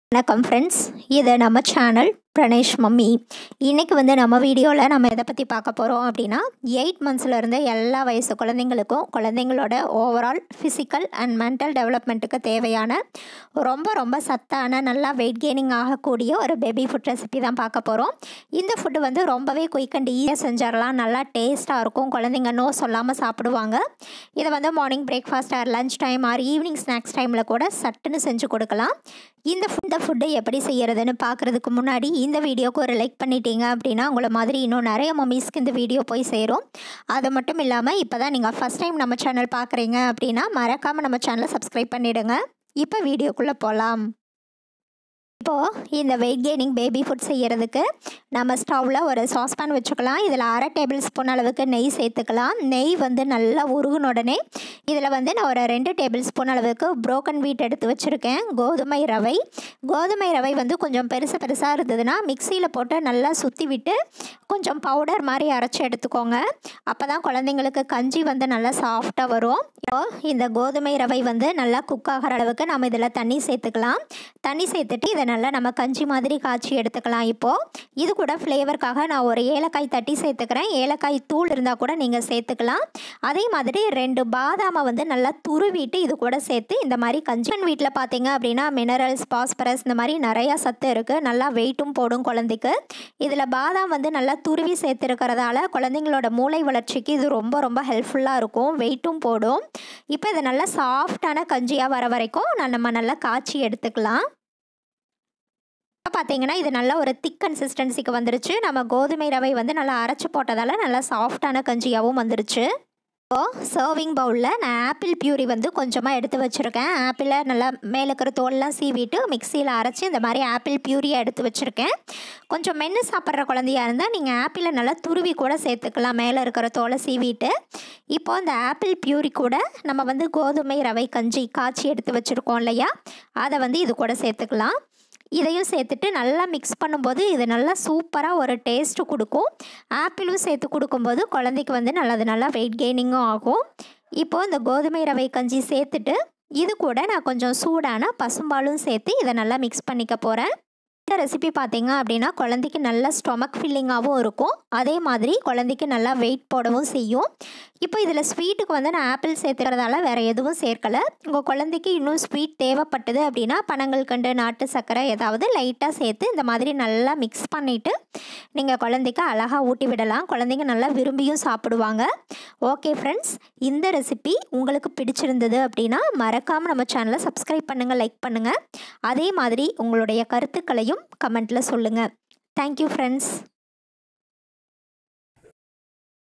வணக்கம் ஃப்ரெண்ட்ஸ் இது நம்ம சேனல் பிரணேஷ் மம்மி இன்றைக்கி வந்து நம்ம வீடியோவில் நம்ம எதை பற்றி பார்க்க போகிறோம் அப்படின்னா எயிட் மந்த்ஸ்லேருந்து எல்லா வயசு குழந்தைங்களுக்கும் குழந்தைங்களோட ஓவரால் ஃபிசிக்கல் அண்ட் மென்டல் டெவலப்மெண்ட்டுக்கு தேவையான ரொம்ப ரொம்ப சத்தான நல்லா வெயிட் கெய்னிங் ஆகக்கூடிய ஒரு பேபி ஃபுட் ரெசிபி தான் பார்க்க போகிறோம் இந்த ஃபுட்டு வந்து ரொம்பவே குயிக் அண்ட் ஈஸியாக செஞ்சிடலாம் நல்லா டேஸ்ட்டாக இருக்கும் குழந்தைங்க நோ சொல்லாமல் சாப்பிடுவாங்க இதை வந்து morning breakfast or lunch time or evening snacks டைமில் கூட சட்டுன்னு செஞ்சு கொடுக்கலாம் இந்த இந்த ஃபுட்டு எப்படி செய்கிறதுன்னு பார்க்குறதுக்கு முன்னாடி இந்த வீடியோக்கு ஒரு லைக் பண்ணிட்டீங்க அப்படின்னா உங்களை மாதிரி இன்னும் நிறைய மம்மிஸ்க்கு இந்த வீடியோ போய் சேரும் அது மட்டும் இல்லாமல் இப்போ தான் நீங்கள் ஃபஸ்ட் டைம் நம்ம சேனல் பார்க்குறீங்க அப்படின்னா மறக்காமல் நம்ம சேனலை சப்ஸ்கிரைப் பண்ணிவிடுங்க இப்போ வீடியோக்குள்ளே போகலாம் இப்போது இந்த வெயிட் கெய்னிங் பேபி ஃபுட் செய்கிறதுக்கு நம்ம ஸ்டவ்வில் ஒரு சாஸ்பேன் வச்சுக்கலாம் இதில் அரை டேபிள் ஸ்பூன் அளவுக்கு நெய் சேர்த்துக்கலாம் நெய் வந்து நல்லா உருகுன உடனே இதில் வந்து நான் ஒரு ரெண்டு டேபிள் ஸ்பூன் அளவுக்கு புரோக்கன் வீட் எடுத்து வச்சுருக்கேன் கோதுமை ரவை கோதுமை ரவை வந்து கொஞ்சம் பெருசு பெருசாக இருந்ததுன்னா மிக்சியில் போட்டு நல்லா சுற்றி விட்டு கொஞ்சம் பவுடர் மாதிரி அரைச்சி எடுத்துக்கோங்க அப்போ தான் குழந்தைங்களுக்கு கஞ்சி வந்து நல்லா சாஃப்டாக வரும் இப்போ இந்த கோதுமை ரவை வந்து நல்லா குக் ஆகிற அளவுக்கு நம்ம இதில் தண்ணி சேர்த்துக்கலாம் தண்ணி சேர்த்துட்டு இதை நல்லா நம்ம கஞ்சி மாதிரி காய்ச்சி எடுத்துக்கலாம் இப்போது இது கூட ஃப்ளேவருக்காக நான் ஒரு ஏலக்காய் தட்டி சேர்த்துக்கிறேன் ஏலக்காய் தூள் இருந்தால் கூட நீங்கள் சேர்த்துக்கலாம் அதே மாதிரி ரெண்டு பாதாமை வந்து நல்லா துருவிட்டு இது கூட சேர்த்து இந்த மாதிரி கஞ்சி வீட்டில் பார்த்தீங்க அப்படின்னா மினரல்ஸ் பாஸ்பரஸ் இந்த மாதிரி நிறையா சத்து இருக்குது நல்லா வெயிட்டும் போடும் குழந்தைக்கு இதில் பாதாம் வந்து நல்லா துருவி சேர்த்துருக்கிறதால குழந்தைங்களோட மூளை வளர்ச்சிக்கு இது ரொம்ப ரொம்ப ஹெல்ப்ஃபுல்லாக இருக்கும் வெயிட்டும் போடும் இப்போ இதை நல்லா சாஃப்டான கஞ்சியாக வர வரைக்கும் நான் நம்ம நல்லா காய்ச்சி எடுத்துக்கலாம் இப்போ பார்த்தீங்கன்னா இது நல்ல ஒரு திக் கன்சிஸ்டன்சிக்கு வந்துருச்சு நம்ம கோதுமை ரவை வந்து நல்லா அரைச்சி போட்டதால் நல்லா சாஃப்டான கஞ்சியாகவும் வந்துருச்சு இப்போது சர்விங் பவுலில் நான் ஆப்பிள் பியூரி வந்து கொஞ்சமாக எடுத்து வச்சுருக்கேன் ஆப்பிளை நல்லா மேலே இருக்கிற தோல்லாம் சீவிட்டு மிக்சியில் அரைச்சி இந்த மாதிரி ஆப்பிள் பியூரியை எடுத்து வச்சுருக்கேன் கொஞ்சம் மென்று சாப்பிட்ற குழந்தையா இருந்தால் நீங்கள் ஆப்பிளை நல்லா துருவி கூட சேர்த்துக்கலாம் மேலே இருக்கிற தோலை சீவிட்டு இப்போது இந்த ஆப்பிள் பியூரி கூட நம்ம வந்து கோதுமை ரவை கஞ்சி காய்ச்சி எடுத்து வச்சுருக்கோம் இல்லையா அதை வந்து இது கூட சேர்த்துக்கலாம் இதையும் சேர்த்துட்டு நல்லா மிக்ஸ் பண்ணும்போது இது நல்லா சூப்பராக ஒரு டேஸ்ட்டு கொடுக்கும் ஆப்பிளும் சேர்த்து கொடுக்கும்போது குழந்தைக்கு வந்து நல்லது நல்லா வெயிட் கெய்னிங்கும் ஆகும் இப்போது இந்த கோதுமை ரவை கஞ்சி சேர்த்துட்டு இது கூட நான் கொஞ்சம் சூடான பசும்பாலும் சேர்த்து இதை நல்லா மிக்ஸ் பண்ணிக்க போகிறேன் இந்த ரெசிபி பார்த்தீங்க அப்படின்னா குழந்தைக்கு நல்ல ஸ்டொமக் ஃபில்லிங்காகவும் இருக்கும் அதே மாதிரி குழந்தைக்கு நல்லா வெயிட் போடவும் செய்யும் இப்போ இதில் ஸ்வீட்டுக்கு வந்து நான் ஆப்பிள் சேர்த்துக்கிறதால வேறு எதுவும் சேர்க்கலை உங்கள் குழந்தைக்கு இன்னும் ஸ்வீட் தேவைப்பட்டது அப்படின்னா பனங்கள் கண்டு நாட்டு சர்க்கரை ஏதாவது லைட்டாக சேர்த்து இந்த மாதிரி நல்லா மிக்ஸ் பண்ணிவிட்டு நீங்கள் குழந்தைக்கு அழகாக ஊட்டி விடலாம் குழந்தைங்க நல்லா விரும்பியும் சாப்பிடுவாங்க ஓகே ஃப்ரெண்ட்ஸ் இந்த ரெசிபி உங்களுக்கு பிடிச்சிருந்தது அப்படின்னா மறக்காமல் நம்ம சேனலை சப்ஸ்கிரைப் பண்ணுங்கள் லைக் பண்ணுங்கள் அதே மாதிரி உங்களுடைய கருத்துக்களையும் கமெண்ட்டில் சொல்லுங்கள் தேங்க்யூ ஃப்ரெண்ட்ஸ்